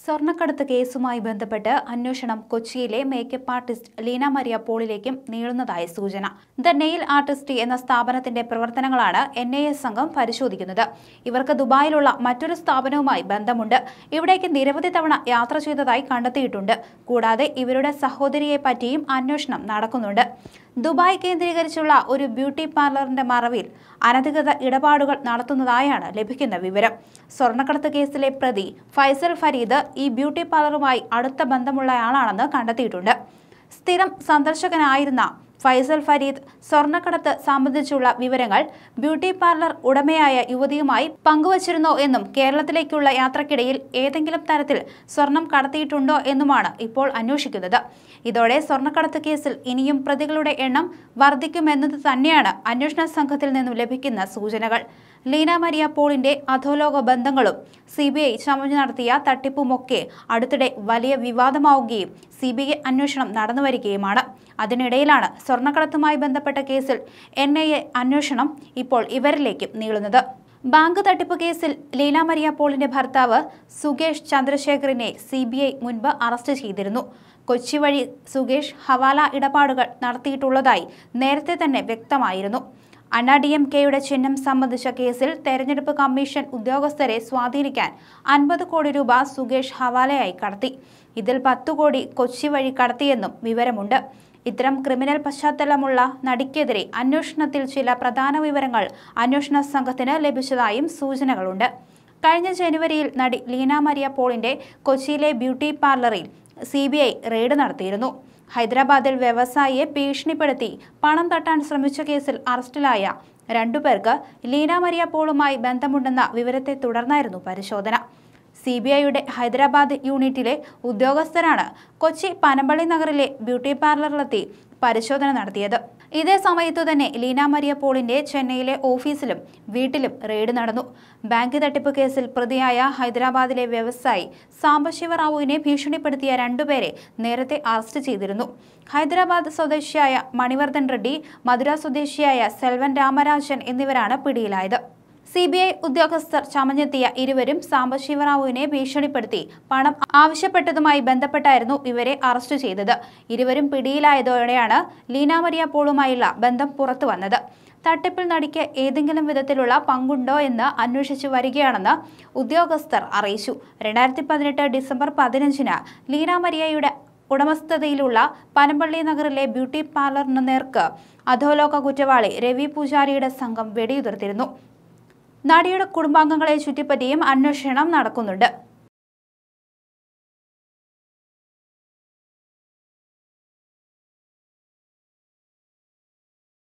സ്വർണ്ണക്കടത്ത് കേസുമായി ബന്ധപ്പെട്ട് അന്വേഷണം കൊച്ചിയിലെ മേക്കപ്പ് ആർട്ടിസ്റ്റ് ലീന മരിയ പോളിലേക്കും നീളുന്നതായി സൂചന ദ നെയിൽ ആർട്ടിസ്റ്റ് എന്ന സ്ഥാപനത്തിന്റെ പ്രവർത്തനങ്ങളാണ് എൻ ഐ എ സംഘം പരിശോധിക്കുന്നത് ഇവർക്ക് ദുബായിലുള്ള മറ്റൊരു സ്ഥാപനവുമായി ബന്ധമുണ്ട് ഇവിടേക്ക് നിരവധി തവണ യാത്ര ചെയ്തതായി കണ്ടെത്തിയിട്ടുണ്ട് കൂടാതെ ഇവരുടെ സഹോദരിയെ പറ്റിയും അന്വേഷണം നടക്കുന്നുണ്ട് ദുബായ് കേന്ദ്രീകരിച്ചുള്ള ഒരു ബ്യൂട്ടി പാർലറിന്റെ മറവിൽ അനധികൃത ഇടപാടുകൾ നടത്തുന്നതായാണ് ലഭിക്കുന്ന വിവരം സ്വർണ്ണക്കടത്ത് കേസിലെ പ്രതി ഫൈസൽ ഫരീദ് ഈ ബ്യൂട്ടി പാർലറുമായി അടുത്ത ബന്ധമുള്ളയാളാണെന്ന് കണ്ടെത്തിയിട്ടുണ്ട് സ്ഥിരം സന്ദർശകനായിരുന്ന ഫൈസൽ ഫരീദ് സ്വർണ്ണക്കടത്ത് സംബന്ധിച്ചുള്ള വിവരങ്ങൾ ബ്യൂട്ടി പാർലർ ഉടമയായ യുവതിയുമായി പങ്കുവച്ചിരുന്നോ എന്നും കേരളത്തിലേക്കുള്ള യാത്രക്കിടയിൽ ഏതെങ്കിലും തരത്തിൽ സ്വർണം കടത്തിയിട്ടുണ്ടോ എന്നുമാണ് ഇപ്പോൾ അന്വേഷിക്കുന്നത് ഇതോടെ സ്വർണ്ണക്കടത്ത് കേസിൽ ഇനിയും പ്രതികളുടെ എണ്ണം വർദ്ധിക്കുമെന്നത് തന്നെയാണ് അന്വേഷണ സംഘത്തിൽ നിന്നും ലഭിക്കുന്ന സൂചനകൾ ലീന മരിയ പോളിന്റെ അധോലോക ബന്ധങ്ങളും സി ബി ഐ ചമഞ്ഞു നടത്തിയ തട്ടിപ്പുമൊക്കെ അടുത്തിടെ വലിയ വിവാദമാവുകയും സി ബി ഐ അന്വേഷണം നടന്നുവരികയുമാണ് അതിനിടയിലാണ് സ്വർണ്ണക്കടത്തുമായി ബന്ധപ്പെട്ട കേസിൽ എൻ ഐ എ അന്വേഷണം ഇപ്പോൾ ഇവരിലേക്കും നീളുന്നത് ബാങ്ക് തട്ടിപ്പ് കേസിൽ ലീല മരിയ പോളിന്റെ ഭർത്താവ് സുകേഷ് ചന്ദ്രശേഖറിനെ സി ബി ഐ മുൻപ് അറസ്റ്റ് ചെയ്തിരുന്നു കൊച്ചി വഴി സുകേഷ് ഹവാല ഇടപാടുകൾ നടത്തിയിട്ടുള്ളതായി നേരത്തെ തന്നെ വ്യക്തമായിരുന്നു അണ്ണാ ഡി എം കെയുടെ ചിഹ്നം സംബന്ധിച്ച കേസിൽ തെരഞ്ഞെടുപ്പ് കമ്മീഷൻ ഉദ്യോഗസ്ഥരെ സ്വാധീനിക്കാൻ അൻപത് കോടി രൂപ സുകേഷ് ഹവാലയായി കടത്തി ഇതിൽ പത്തു കോടി കൊച്ചി വഴി കടത്തിയെന്നും വിവരമുണ്ട് ഇത്തരം ക്രിമിനൽ പശ്ചാത്തലമുള്ള നടിക്കെതിരെ അന്വേഷണത്തിൽ ചില പ്രധാന വിവരങ്ങൾ അന്വേഷണ സംഘത്തിന് ലഭിച്ചതായും സൂചനകളുണ്ട് കഴിഞ്ഞ ജനുവരിയിൽ നടി ലീന മരിയ പോളിന്റെ കൊച്ചിയിലെ ബ്യൂട്ടി പാർലറിൽ സി ബി ഐ റെയ്ഡ് നടത്തിയിരുന്നു ഹൈദരാബാദിൽ വ്യവസായിയെ ഭീഷണിപ്പെടുത്തി പണം തട്ടാൻ ശ്രമിച്ച കേസിൽ അറസ്റ്റിലായ രണ്ടുപേർക്ക് ലീന മരിയ പോളുമായി ബന്ധമുണ്ടെന്ന വിവരത്തെ തുടർന്നായിരുന്നു പരിശോധന സി ബി ഐയുടെ ഹൈദരാബാദ് യൂണിറ്റിലെ ഉദ്യോഗസ്ഥരാണ് കൊച്ചി പനമ്പള്ളി നഗറിലെ ബ്യൂട്ടി പാർലറിലെത്തി പരിശോധന നടത്തിയത് ഇതേ സമയത്തു തന്നെ ലീന മരിയ പോളിന്റെ ചെന്നൈയിലെ ഓഫീസിലും വീട്ടിലും റെയ്ഡ് നടന്നു ബാങ്ക് തട്ടിപ്പ് കേസിൽ പ്രതിയായ ഹൈദരാബാദിലെ വ്യവസായി സാംബശിവറാവുവിനെ ഭീഷണിപ്പെടുത്തിയ രണ്ടുപേരെ നേരത്തെ അറസ്റ്റ് ചെയ്തിരുന്നു ഹൈദരാബാദ് സ്വദേശിയായ മണിവർദ്ധൻ റെഡ്ഡി മധുര സ്വദേശിയായ സെൽവൻ രാമരാജൻ എന്നിവരാണ് പിടിയിലായത് സി ബി ഐ ഉദ്യോഗസ്ഥർ ചമഞ്ഞെത്തിയ ഇരുവരും സാംബശിവറാവുവിനെ ഭീഷണിപ്പെടുത്തി പണം ആവശ്യപ്പെട്ടതുമായി ബന്ധപ്പെട്ടായിരുന്നു ഇവരെ അറസ്റ്റ് ചെയ്തത് ഇരുവരും പിടിയിലായതോടെയാണ് ലീന മരിയ പോളുമായുള്ള ബന്ധം പുറത്തു വന്നത് തട്ടിപ്പിൽ നടിക്ക് ഏതെങ്കിലും വിധത്തിലുള്ള പങ്കുണ്ടോ എന്ന് അന്വേഷിച്ചു വരികയാണെന്ന് ഉദ്യോഗസ്ഥർ അറിയിച്ചു രണ്ടായിരത്തി പതിനെട്ട് ഡിസംബർ പതിനഞ്ചിന് ലീന മരിയയുടെ ഉടമസ്ഥതയിലുള്ള പനമ്പള്ളി നഗറിലെ ബ്യൂട്ടി പാർലറിന് നേർക്ക് അധോലോക കുറ്റവാളി രവി പൂജാരിയുടെ സംഘം വെടിയുതിർത്തിരുന്നു നടിയുടെ കുടുംബാംഗങ്ങളെ ചുറ്റിപ്പറ്റിയും അന്വേഷണം നടക്കുന്നുണ്ട്